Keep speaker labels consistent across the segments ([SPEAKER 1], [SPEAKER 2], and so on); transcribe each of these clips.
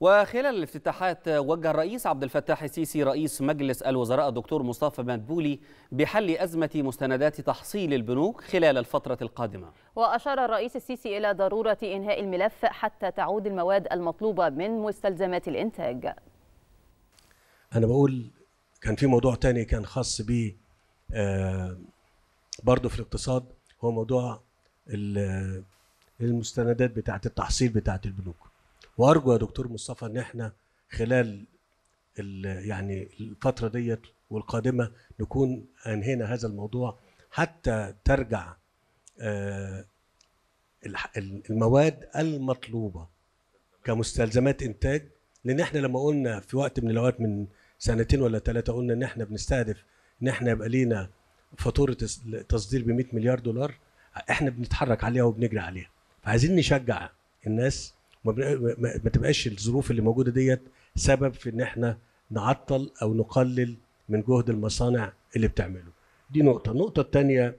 [SPEAKER 1] وخلال الافتتاحات وجه الرئيس عبد الفتاح السيسي رئيس مجلس الوزراء الدكتور مصطفى مدبولي بحل أزمة مستندات تحصيل البنوك خلال الفترة القادمة
[SPEAKER 2] وأشار الرئيس السيسي إلى ضرورة إنهاء الملف حتى تعود المواد المطلوبة من مستلزمات الإنتاج
[SPEAKER 3] أنا بقول كان في موضوع تاني كان خاص ب آه برضه في الاقتصاد هو موضوع المستندات بتاعة التحصيل بتاعة البنوك وارجو يا دكتور مصطفى ان احنا خلال يعني الفتره ديت والقادمه نكون انهينا هذا الموضوع حتى ترجع المواد المطلوبه كمستلزمات انتاج لان احنا لما قلنا في وقت من الاوقات من سنتين ولا ثلاثه قلنا ان احنا بنستهدف ان احنا يبقى لينا فاتوره تصدير ب 100 مليار دولار احنا بنتحرك عليها وبنجري عليها فعايزين نشجع الناس ما تبقاش الظروف اللي موجوده ديت سبب في ان احنا نعطل او نقلل من جهد المصانع اللي بتعمله دي نقطه النقطه الثانيه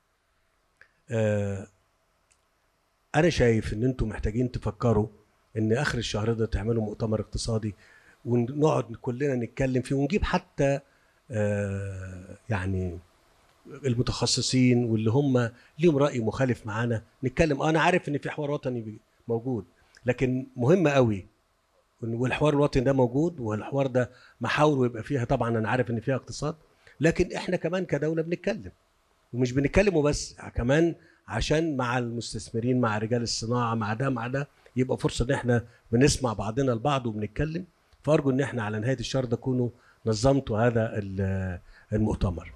[SPEAKER 3] آه انا شايف ان انتم محتاجين تفكروا ان اخر الشهر ده تعملوا مؤتمر اقتصادي ونقعد كلنا نتكلم فيه ونجيب حتى آه يعني المتخصصين واللي هم ليهم راي مخالف معانا نتكلم انا عارف ان في حوار وطني موجود لكن مهم قوي والحوار الوطني ده موجود والحوار ده محاور يبقى فيها طبعا انا عارف ان فيها اقتصاد لكن احنا كمان كدوله بنتكلم ومش بنتكلم وبس كمان عشان مع المستثمرين مع رجال الصناعه مع ده مع ده يبقى فرصه ان احنا بنسمع بعضنا البعض وبنتكلم فارجو ان احنا على نهايه الشهر ده تكونوا نظمتوا هذا المؤتمر